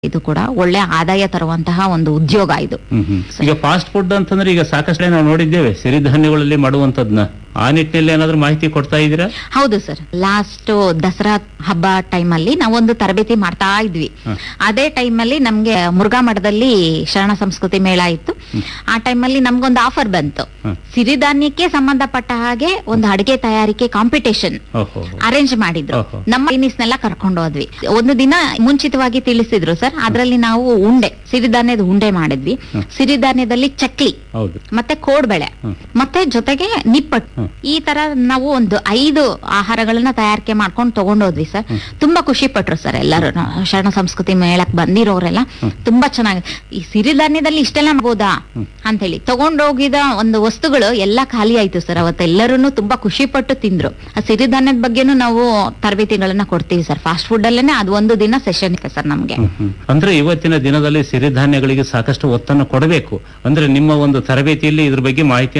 ಇದು ಕೂಡ ಒಳ್ಳೆ ಆದಾಯ ತರುವಂತಹ ಒಂದು ಉದ್ಯೋಗ ಇದು ಹ್ಮ್ ಹ್ಮ್. ಈಗ ಫಾಸ್ಟ್ ಫುಡ್ ಅಂತಂದ್ರೆ ಈಗ ಸಾಕಷ್ಟು ನಾವು ನೋಡಿದ್ದೇವೆ ಸಿರಿಧಾನ್ಯಗಳಲ್ಲಿ ಮಾಡುವಂತದ್ನ ಆ ನಿಟ್ಟಿನಲ್ಲಿ ಏನಾದ್ರೂ ಮಾಹಿತಿ ಕೊಡ್ತಾ ಇದ್ದೀರಾ ಹೌದು ಸರ್ ಲಾಸ್ಟ್ ದಸರಾ ಹಬ್ಬ ಟೈಮಲ್ಲಿ ನಾವೊಂದು ತರಬೇತಿ ಮಾಡ್ತಾ ಇದ್ವಿ ಹ. ಅದೇ ಟೈಮಲ್ಲಿ ನಮ್ಗೆ ಮುರುಘಾ ಮಠದಲ್ಲಿ ಶರಣ ಸಂಸ್ಕೃತಿ ಮೇಳ ಇತ್ತು ಆ ಟೈಮಲ್ಲಿ ನಮ್ಗೊಂದು ಆಫರ್ ಬಂತು ಹ. ಸಿರಿಧಾನ್ಯಕ್ಕೆ ಸಂಬಂಧಪಟ್ಟ ಹಾಗೆ ಒಂದು ಅಡಿಗೆ ತಯಾರಿಕೆ ಕಾಂಪಿಟೇಷನ್ ಓಹೋ ಅರೇಂಜ್ ಮಾಡಿದ್ರು ಓಹೋ. ನಮ್ಮ ಟೆನ್ನಿಸ್ನೆಲ್ಲ ಕರ್ಕೊಂಡು ಹೋದ್ವಿ ಒಂದು ದಿನ ಮುಂಚಿತವಾಗಿ ತಿಳಿಸಿದ್ರು ಸರ್ ಅದ್ರಲ್ಲಿ ನಾವು ಉಂಡೆ ಸಿರಿಧಾನ್ಯದ ಉಂಡೆ ಮಾಡಿದ್ವಿ ಹ್ಮ್. ಸಿರಿಧಾನ್ಯದಲ್ಲಿ ಚಕ್ಲಿ ಹೌದು ಮತ್ತೆ ಕೋಡ್ಬೆಳೆ ಹ್ಮ್. ಮತ್ತೆ ಜೊತೆಗೆ ನಿಪ್ಪಟ್ಟು ಹ್ಮ್. ಈ ತರ ನಾವು ಒಂದು ಐದು ಆಹಾರಗಳನ್ನ ತಯಾರಿಕೆ ಮಾಡ್ಕೊಂಡು ತಗೊಂಡೋದ್ವಿ ಸರ್ ತುಂಬಾ ಖುಷಿ ಪಟ್ರು ಸರ್ ಎಲ್ಲರೂ ಶರಣ ಸಂಸ್ಕೃತಿ ಮೇಳಕ್ ಬಂದಿರೋರೆಲ್ಲ ತುಂಬಾ ಚೆನ್ನಾಗಿ ಈ ಸಿರಿಧಾನ್ಯದಲ್ಲಿ ಇಷ್ಟೆಲ್ಲ ಮಾಡ್ಬೋದಾ ಅಂತ ಹೇಳಿ ತಗೊಂಡೋಗಿದ ಒಂದು ವಸ್ತುಗಳು ಎಲ್ಲ ಖಾಲಿ ಆಯ್ತು ಸರ್ ಅವತ್ತೆಲ್ಲರೂ ತುಂಬಾ ಖುಷಿ ಪಟ್ಟು ತಿಂದ್ರು ಆ ಸಿರಿಧಾನ್ಯದ ಬಗ್ಗೆನೂ ನಾವು ತರಬೇತಿಗಳನ್ನ ಕೊಡ್ತೀವಿ ಸರ್ ಫಾಸ್ಟ್ ಫುಡ್ ಅಲ್ಲೇನೆ ಅದು ಒಂದು ದಿನ ಸೆಷನ್ ಇದೆ ಸರ್ ನಮ್ಗೆ ಹ್ಮ್ ಹ್ಮ್. ಅಂದ್ರೆ ಇವತ್ತಿನ ದಿನದಲ್ಲಿ ಸಿರಿಧಾನ್ಯಗಳಿಗೆ ಸಾಕಷ್ಟು ಒತ್ತನ್ನು ಕೊಡಬೇಕು ಅಂದ್ರೆ ನಿಮ್ಮ ಒಂದು ತರಬೇತಿಯಲ್ಲಿ ಇದ್ರ ಬಗ್ಗೆ ಮಾಹಿತಿ